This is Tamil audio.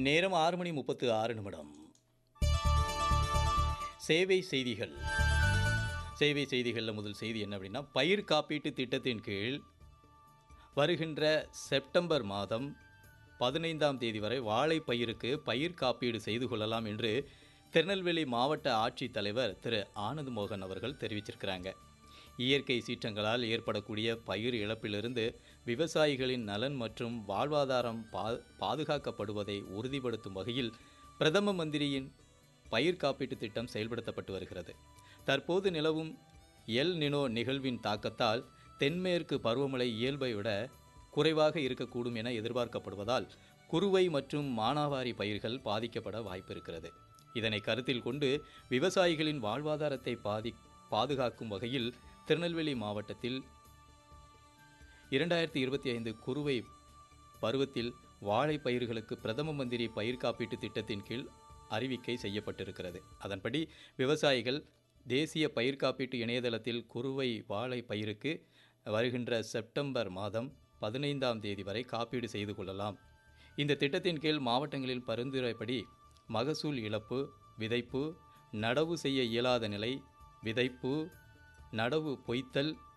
நேரம் ஆறு மணி முப்பத்து ஆறு நிமிடம் சேவை செய்திகள் சேவை செய்திகளில் முதல் செய்தி என்ன அப்படின்னா பயிர் காப்பீட்டு திட்டத்தின் கீழ் வருகின்ற செப்டம்பர் மாதம் பதினைந்தாம் தேதி வரை வாழை பயிருக்கு பயிர் காப்பீடு செய்து கொள்ளலாம் என்று திருநெல்வேலி மாவட்ட ஆட்சித்தலைவர் திரு ஆனந்த் மோகன் அவர்கள் தெரிவிச்சிருக்கிறாங்க இயற்கை சீற்றங்களால் ஏற்படக்கூடிய பயிர் இழப்பிலிருந்து விவசாயிகளின் நலன் மற்றும் வாழ்வாதாரம் பா பாதுகாக்கப்படுவதை உறுதிப்படுத்தும் வகையில் பிரதம மந்திரியின் பயிர் காப்பீட்டு திட்டம் செயல்படுத்தப்பட்டு வருகிறது தற்போது நிலவும் எல் நினோ நிகழ்வின் தாக்கத்தால் தென்மேற்கு பருவமழை இயல்பை விட குறைவாக இருக்கக்கூடும் என எதிர்பார்க்கப்படுவதால் குறுவை மற்றும் மானாவாரி பயிர்கள் பாதிக்கப்பட வாய்ப்பு இருக்கிறது இதனை கருத்தில் கொண்டு விவசாயிகளின் வாழ்வாதாரத்தை பாதி பாதுகாக்கும் வகையில் திருநெல்வேலி மாவட்டத்தில் இரண்டாயிரத்தி இருபத்தி ஐந்து குறுவை பருவத்தில் வாழை பயிர்களுக்கு பிரதம மந்திரி பயிர் காப்பீட்டு திட்டத்தின் கீழ் அறிவிக்கை செய்யப்பட்டிருக்கிறது அதன்படி விவசாயிகள் தேசிய பயிர் காப்பீட்டு இணையதளத்தில் குறுவை வாழை பயிருக்கு வருகின்ற செப்டம்பர் மாதம் பதினைந்தாம் தேதி வரை காப்பீடு செய்து கொள்ளலாம் இந்த திட்டத்தின் கீழ் மாவட்டங்களில் பரிந்துரைப்படி மகசூல் இழப்பு விதைப்பு நடவு செய்ய இயலாத நிலை விதைப்பு நடவு பொய்த்தல்